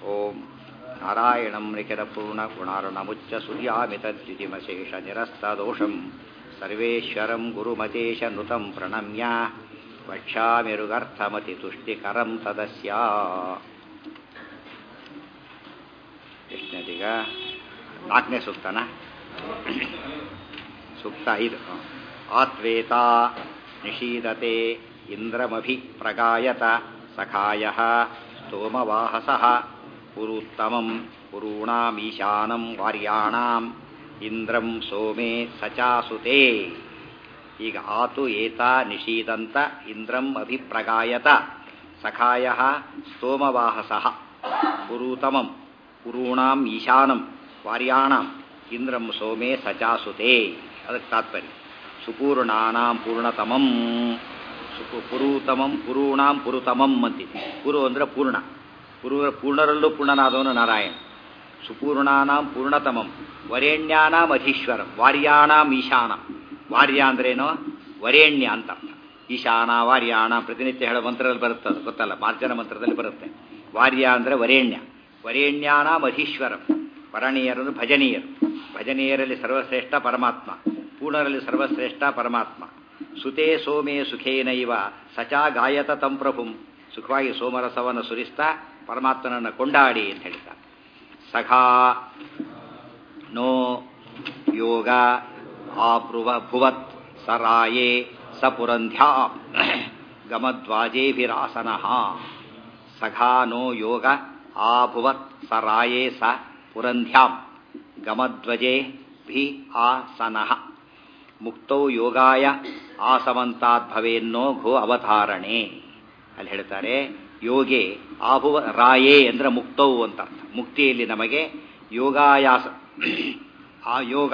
ಓಂ ನಾರಾಯಣಂ ನಿಖಿಲಪೂರ್ಣಗುಣಾರ್ಣಮುಚ್ಚ ಸೂರ್ಯಾಮಿತದ್ಯುತಿಮಶೇಷ ನಿರಸ್ತದೋಷಂ ಸರ್ವೇಶ್ವರಂ ಗುರುಮತೇಶ ನುತಂ ಪ್ರಣಮ್ಯ ವಕ್ಷ್ಯಾಮಿರುಗರ್ಥಮತಿ ತುಷ್ಟಿಕರಂ ತದಸ್ಯ ಎಷ್ಟನೇದೀಗ ನಾಲ್ಕನೇ ಸೂಕ್ತನ ಸೂಕ್ತ ಐದು ಆತ್ವೇತ ನಿಷೀದತೆ ಇಂದ್ರಮಭಿ ಪ್ರಗಾಯತ ಸಖಾಯ ಸ್ತೋಮವಾಹಸ ಪುರುತ್ತಮಂ ಪುರೂಣಾಮೀಶಾನಂ ವಾರ್ಯಾಣಾಂ ಇಂದ್ರಂ ಸೋಮೆ ಸಚಾಸುತೆ ಈಗ ಆತು ಏತ ನಿಷೀದಂತ ಇಂದ್ರಂ ಅಭಿಪ್ರಗಾಯತ ಸಖಾಯ ಸ್ತೋಮವಾಹಸ ಪುರೂತಮಂ ಪುರೂಣಾಂ ಈಶಾನಂ ವಾರ್ಯಾಣಾಂ ಇಂದ್ರಂ ಸೋಮೆ ಸಚಾಸುತೆ ಅದಕ್ಕೆ ತಾತ್ಪರ್ಯ ಸುಪೂರ್ಣಾನಾಂ ಪೂರ್ಣತಮಂ ಸುಪು ಪುರೂತಮಂ ಪುರೂಣಾಂ ಪುರುತಮಂ ಅಂತಿದೆ ಪುರು ಅಂದರೆ ಪೂರ್ಣ ಪುರು ಪೂರ್ಣರಲ್ಲೂ ಪೂರ್ಣನಾದವನು ನಾರಾಯಣ ಸುಪೂರ್ಣಾನಾಂ ಪೂರ್ಣತಮಂ ವರೇಣ್ಯಾನಾಂ ಅಧೀಶ್ವರಂ ವಾರ್ಯಾಣಾಂ ಈಶಾನ ವಾರ್ಯ ಅಂದ್ರೇನೋ ವರೇಣ್ಯ ಅಂತ ಅರ್ಥ ಈಶಾನ ವಾರ್ಯಾಣ ಪ್ರತಿನಿತ್ಯ ಹೇಳೋ ಮಂತ್ರದಲ್ಲಿ ಬರುತ್ತೆ ಅದು ಗೊತ್ತಲ್ಲ ಮಾರ್ಜನ ಮಂತ್ರದಲ್ಲಿ ಬರುತ್ತೆ ವಾರ್ಯ ಅಂದರೆ ವರೇಣ್ಯ ವರೇಣ್ಯಾನಾಂ ಅಧೀಶ್ವರಂ ವರಣೀಯರನ್ನು ಭಜನೀಯರು ಭಜನೀಯರಲ್ಲಿ ಸರ್ವಶ್ರೇಷ್ಠ ಪರಮಾತ್ಮ ಪೂರ್ಣರಲ್ಲಿ ಸರ್ವಶ್ರೇಷ್ಠ ಪರಮಾತ್ಮ ಸುತೇ ಸೋಮೇ ಸುಖೇನೈವ ಸಚಾ ಗಾಯತ ತಂ ಪ್ರಭುಂ ಸುಖವಾಗಿ ಸೋಮರಸವನ್ನು ಸುರಿಸ್ತಾ ಪರಮಾತ್ಮನನ್ನು ಕೊಂಡಾಡಿ ಅಂತ ಹೇಳ್ತಾರೆ ಸಖಾ ನೋ ಯೋಗ ಆಬ್ರುವ ಭುವತ್ ಸರಾಯೇ ಸಪುರಂಧ್ಯಾ ಗಮದ್ವಾಜೇಭಿರಾಸನ ಸಖಾ ನೋ ಯೋಗ ಆಭುವತ್ ಸರಾಯೇ ಸ ಪುರಂಧ್ಯಾಂ ಗಮಧ್ವಜೇ ಭಿ ಆಸನಃ ಮುಕ್ತೌ ಯೋಗಾಯ ಆಸಮಂತಾತ್ ಭವೇನ್ನೋ ಘೋ ಅವಧಾರಣೆ ಅಲ್ಲಿ ಹೇಳ್ತಾರೆ ಯೋಗೆ ಆಭುವ ರಾಯೇ ಅಂದ್ರೆ ಮುಕ್ತೌ ಅಂತ ಅರ್ಥ ಮುಕ್ತಿಯಲ್ಲಿ ನಮಗೆ ಯೋಗಾಯಾಸ ಆ ಯೋಗ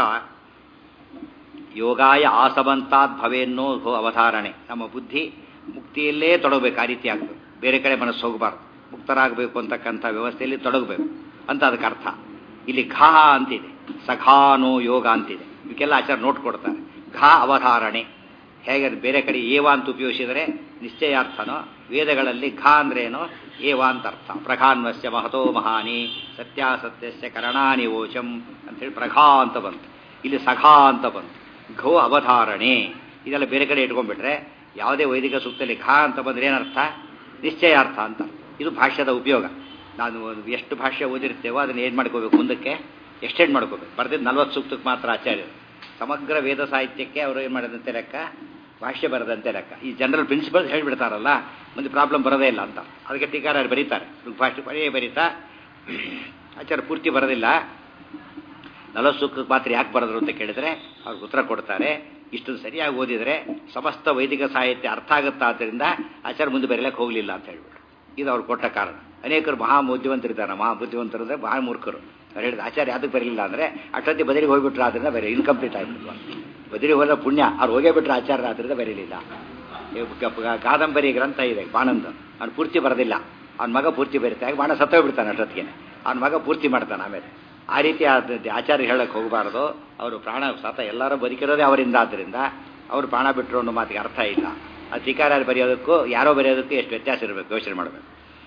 ಯೋಗಾಯ ಆಸವಂತಾತ್ ಭವೇನ್ನೋ ಘೋ ಅವಧಾರಣೆ ನಮ್ಮ ಬುದ್ಧಿ ಮುಕ್ತಿಯಲ್ಲೇ ತೊಡಗಬೇಕು ಆ ರೀತಿ ಆಗ್ತದೆ ಬೇರೆ ಕಡೆ ಮನಸ್ಸು ಹೋಗಬಾರ್ದು ಮುಕ್ತರಾಗಬೇಕು ಅಂತಕ್ಕಂಥ ವ್ಯವಸ್ಥೆಯಲ್ಲಿ ತೊಡಗಬೇಕು ಅಂತ ಅದಕ್ಕೆ ಅರ್ಥ ಇಲ್ಲಿ ಘಾ ಅಂತಿದೆ ಸಖಾನೋ ಯೋಗ ಅಂತಿದೆ ಇವಕ್ಕೆಲ್ಲ ಆಚಾರ ನೋಟ್ ಕೊಡ್ತಾರೆ ಘಾ ಅವಧಾರಣೆ ಹೇಗೆ ಬೇರೆ ಕಡೆ ಏವ ಅಂತ ಉಪಯೋಗಿಸಿದರೆ ನಿಶ್ಚಯಾರ್ಥನೋ ವೇದಗಳಲ್ಲಿ ಘಾ ಅಂದ್ರೇನೋ ಏವ ಅಂತ ಅರ್ಥ ಪ್ರಘಾನ್ವಸ್ಯ ಮಹತೋ ಮಹಾನಿ ಸತ್ಯಾಸತ್ಯಸ್ಯ ಕರಣಾನಿ ಓಚಂ ಅಂತೇಳಿ ಪ್ರಘಾ ಅಂತ ಬಂತು ಇಲ್ಲಿ ಸಖಾ ಅಂತ ಬಂತು ಘೋ ಅವಧಾರಣೆ ಇದೆಲ್ಲ ಬೇರೆ ಕಡೆ ಇಟ್ಕೊಂಡ್ಬಿಟ್ರೆ ಯಾವುದೇ ವೈದಿಕ ಸೂಕ್ತದಲ್ಲಿ ಘಾ ಅಂತ ಬಂದ್ರೆ ಏನರ್ಥ ನಿಶ್ಚಯಾರ್ಥ ಅಂತ ಇದು ಭಾಷ್ಯದ ಉಪಯೋಗ ನಾನು ಎಷ್ಟು ಭಾಷ್ಯ ಓದಿರ್ತೇವೋ ಅದನ್ನು ಏನು ಮಾಡ್ಕೋಬೇಕು ಮುಂದಕ್ಕೆ ಎಕ್ಸ್ಟೆಂಡ್ ಮಾಡ್ಕೋಬೇಕು ಬರ್ದಿದ್ದು ನಲ್ವತ್ತು ಸೂಕ್ತಕ್ಕೆ ಮಾತ್ರ ಆಚಾರ್ಯರು ಸಮಗ್ರ ವೇದ ಸಾಹಿತ್ಯಕ್ಕೆ ಅವರು ಏನು ಮಾಡಿದಂತೆ ಲೆಕ್ಕ ಭಾಷ್ಯ ಬರದಂತೆ ಲೆಕ್ಕ ಈ ಜನರಲ್ ಪ್ರಿನ್ಸಿಪಲ್ಸ್ ಹೇಳಿಬಿಡ್ತಾರಲ್ಲ ಮುಂದೆ ಪ್ರಾಬ್ಲಮ್ ಬರೋದೇ ಇಲ್ಲ ಅಂತ ಅದಕ್ಕೆ ಟೀಕಾರ ಬರೀತಾರೆ ಭಾಷೆ ಬರೀ ಬರೀತಾ ಆಚಾರ ಪೂರ್ತಿ ಬರೋದಿಲ್ಲ ನಲವತ್ತು ಸೂಕ್ತಕ್ಕೆ ಮಾತ್ರ ಯಾಕೆ ಬರೆದ್ರು ಅಂತ ಕೇಳಿದ್ರೆ ಅವ್ರಿಗೆ ಉತ್ತರ ಕೊಡ್ತಾರೆ ಇಷ್ಟು ಸರಿಯಾಗಿ ಓದಿದರೆ ಸಮಸ್ತ ವೈದಿಕ ಸಾಹಿತ್ಯ ಅರ್ಥ ಆಗುತ್ತಾ ಆದ್ದರಿಂದ ಆಚಾರ ಮುಂದೆ ಬರೀಲಕ್ಕೆ ಹೋಗಲಿಲ್ಲ ಅಂತ ಹೇಳ್ಬಿಟ್ಟು ಇದು ಅವ್ರು ಕೊಟ್ಟ ಕಾರಣ ಅನೇಕರು ಮಹಾ ಬುದ್ಧಿವಂತರಿದ್ದಾರೆ ಮಹಾ ಬುದ್ಧಿವಂತರು ಅಂದರೆ ಮಹಾ ಮೂರ್ಖರು ಅವ್ರು ಹೇಳಿದ ಆಚಾರ್ಯ ಯಾವ್ದಕ್ಕೆ ಬರಲಿಲ್ಲ ಅಂದರೆ ಅಷ್ಟೊತ್ತಿ ಬದಲಿಗೆ ಹೋಗಿಬಿಟ್ರು ಆದ್ದರಿಂದ ಬೇರೆ ಇನ್ಕಂಪ್ಲೀಟ್ ಆಗಿಬಿಟ್ರು ಬದಲಿಗೆ ಹೋದ ಪುಣ್ಯ ಅವ್ರು ಹೋಗೇ ಬಿಟ್ರು ಆಚಾರ್ಯ ಆದ್ದರಿಂದ ಬರೀಲಿಲ್ಲ ಕಾದಂಬರಿ ಗ್ರಂಥ ಇದೆ ಬಾಣಂದು ಅವ್ನು ಪೂರ್ತಿ ಬರೋದಿಲ್ಲ ಅವ್ನ ಮಗ ಪೂರ್ತಿ ಬರೀತಾರೆ ಬಾಣ ಸತ್ತೋಗ್ಬಿಡ್ತಾನೆ ಅಷ್ಟೊತ್ತಿಗೆ ಅವ್ನ ಮಗ ಪೂರ್ತಿ ಮಾಡ್ತಾನೆ ಆಮೇಲೆ ಆ ರೀತಿ ಆಚಾರ್ಯ ಹೇಳಕ್ಕೆ ಹೋಗಬಾರ್ದು ಅವರು ಪ್ರಾಣ ಸತ ಎಲ್ಲರೂ ಬದುಕಿರೋದೇ ಅವರಿಂದ ಆದ್ದರಿಂದ ಅವರು ಪ್ರಾಣ ಬಿಟ್ಟರು ಅನ್ನೋ ಮಾತಿಗೆ ಅರ್ಥ ಇಲ್ಲ ಆ ಧಿಕಾರ್ಯಾರು ಬರೆಯೋದಕ್ಕೂ ಯಾರೋ ಬರೆಯೋದಕ್ಕೂ ಎಷ್ಟು ವ್ಯತ್ಯಾಸ ಇರಬೇಕು ಯೋಚನೆ ಮಾಡಬೇಕು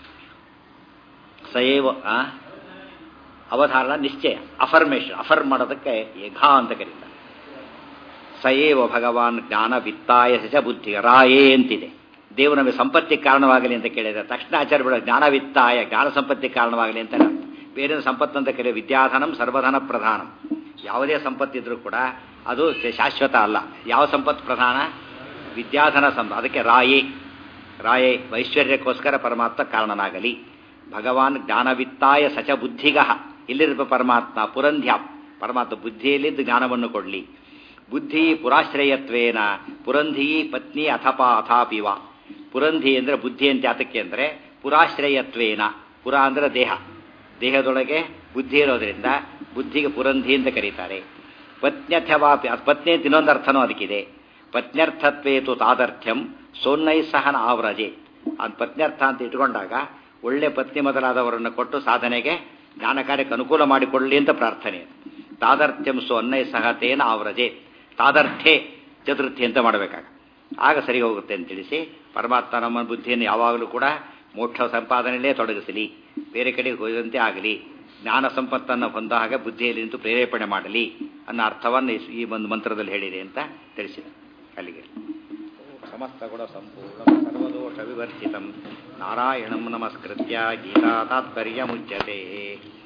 ಸಯೇವ ಅವಧಾರಣ ನಿಶ್ಚಯ ಅಫರ್ಮೇಷನ್ ಅಫರ್ಮ್ ಮಾಡೋದಕ್ಕೆ ಘಾ ಅಂತ ಕರೀತಾರೆ ಸಯೇವ ಭಗವಾನ್ ಜ್ಞಾನ ವಿತ್ತಾಯ ಸಚ ಬುದ್ಧಿ ರಾಯೇ ಅಂತಿದೆ ದೇವರು ನಮಗೆ ಸಂಪತ್ತಿಗೆ ಕಾರಣವಾಗಲಿ ಅಂತ ಕೇಳಿದರೆ ತಕ್ಷಣ ಆಚಾರ್ಯ ಬಿಡೋ ಜ್ಞಾನವಿತ್ತಾಯ ಜ್ಞಾನ ಸಂಪತ್ತಿಗೆ ಕಾರಣವಾಗಲಿ ಅಂತ ಬೇರೆ ಸಂಪತ್ತು ಅಂತ ಕರೆಯ ವಿದ್ಯಾಧನಂ ಸರ್ವಧನ ಪ್ರಧಾನಂ ಯಾವುದೇ ಸಂಪತ್ತಿದ್ರೂ ಕೂಡ ಅದು ಶಾಶ್ವತ ಅಲ್ಲ ಯಾವ ಸಂಪತ್ತು ಪ್ರಧಾನ ವಿದ್ಯಾಧನ ಸಂಪ ಅದಕ್ಕೆ ರಾಯೇ ರಾಯೇ ಐಶ್ವರ್ಯಕ್ಕೋಸ್ಕರ ಪರಮಾತ್ಮ ಕಾರಣನಾಗಲಿ ಭಗವಾನ್ ಜ್ಞಾನವಿತ್ತಾಯ ಸಚ ಬುದ್ಧಿಗ ಇಲ್ಲಿರುವ ಪರಮಾತ್ಮ ಪುರಂಧ್ಯ ಪರಮಾತ್ಮ ಬುದ್ಧಿಯಲ್ಲಿದ್ದು ಜ್ಞಾನವನ್ನು ಕೊಡಲಿ ಬುದ್ಧಿ ಪುರಾಶ್ರಯತ್ವೇನ ಪುರಂಧಿ ಪತ್ನಿ ಅಥಪಾ ಅಥಾಪಿವ ಪುರಂಧಿ ಅಂದರೆ ಬುದ್ಧಿ ಅಂತ ಯಾತಕ್ಕೆ ಅಂದರೆ ಪುರಾಶ್ರಯತ್ವೇನ ಪುರ ಅಂದರೆ ದೇಹ ದೇಹದೊಳಗೆ ಬುದ್ಧಿ ಇರೋದ್ರಿಂದ ಬುದ್ಧಿಗೆ ಪುರಂಧಿ ಅಂತ ಕರೀತಾರೆ ಪತ್ನ್ಯಥವಾಪಿ ಪತ್ನಿ ಅಂತ ಇನ್ನೊಂದು ಅರ್ಥನೂ ಅದಕ್ಕಿದೆ ಪತ್ನ್ಯರ್ಥತ್ವೇತು ತಾದರ್ಥ್ಯಂ ಸೋನ್ನೈ ಸಹನ ಆವ್ರಜೆ ಅದು ಪತ್ನ್ಯರ್ಥ ಅಂತ ಇಟ್ಕೊಂಡಾಗ ಒಳ್ಳೆ ಪತ್ನಿ ಮೊದಲಾದವರನ್ನು ಕೊಟ್ಟು ಸಾಧನೆಗೆ ಜ್ಞಾನ ಕಾರ್ಯಕ್ಕೆ ಅನುಕೂಲ ಮಾಡಿಕೊಳ್ಳಲಿ ಅಂತ ಪ್ರಾರ್ಥನೆ ತಾದರ್ಥ್ಯಂ ಸೋ ಅನ್ನೈ ಸಹ ತೇನ ಆವ್ರಜೆ ತಾದರ್ಥ್ಯೆ ಚತುರ್ಥಿ ಅಂತ ಮಾಡಬೇಕಾಗ ಆಗ ಸರಿ ಹೋಗುತ್ತೆ ಅಂತ ತಿಳಿಸಿ ಪರಮಾತ್ಮ ನಮ್ಮ ಬುದ್ಧಿಯನ್ನು ಯಾವಾಗಲೂ ಕೂಡ ಮೋಕ್ಷ ಸಂಪಾದನೆಯಲ್ಲೇ ತೊಡಗಿಸಲಿ ಬೇರೆ ಕಡೆ ಹೋದಂತೆ ಆಗಲಿ ಜ್ಞಾನ ಸಂಪತ್ತನ್ನು ಹೊಂದ ಹಾಗೆ ಬುದ್ಧಿಯಲ್ಲಿ ನಿಂತು ಪ್ರೇರೇಪಣೆ ಮಾಡಲಿ ಅನ್ನೋ ಅರ್ಥವನ್ನು ಈ- ಈ ಒಂದು ಮಂತ್ರದಲ್ಲಿ ಹೇಳಿದೆ ಅಂತ ತಿಳಿಸಿದೆ ಅಲ್ಲಿಗೆ ಸಮಸ್ತ ಗುಣ ಸಂಪೂರ್ಣ ಸರ್ವದೋಷ ವಿವರ್ಜಿತಂ ನಾರಾಯಣಂ ನಮಸ್ಕೃತ್ಯ ಗೀತಾ ತಾತ್ಪರ್ಯ ಮುಚ್ಯತೆ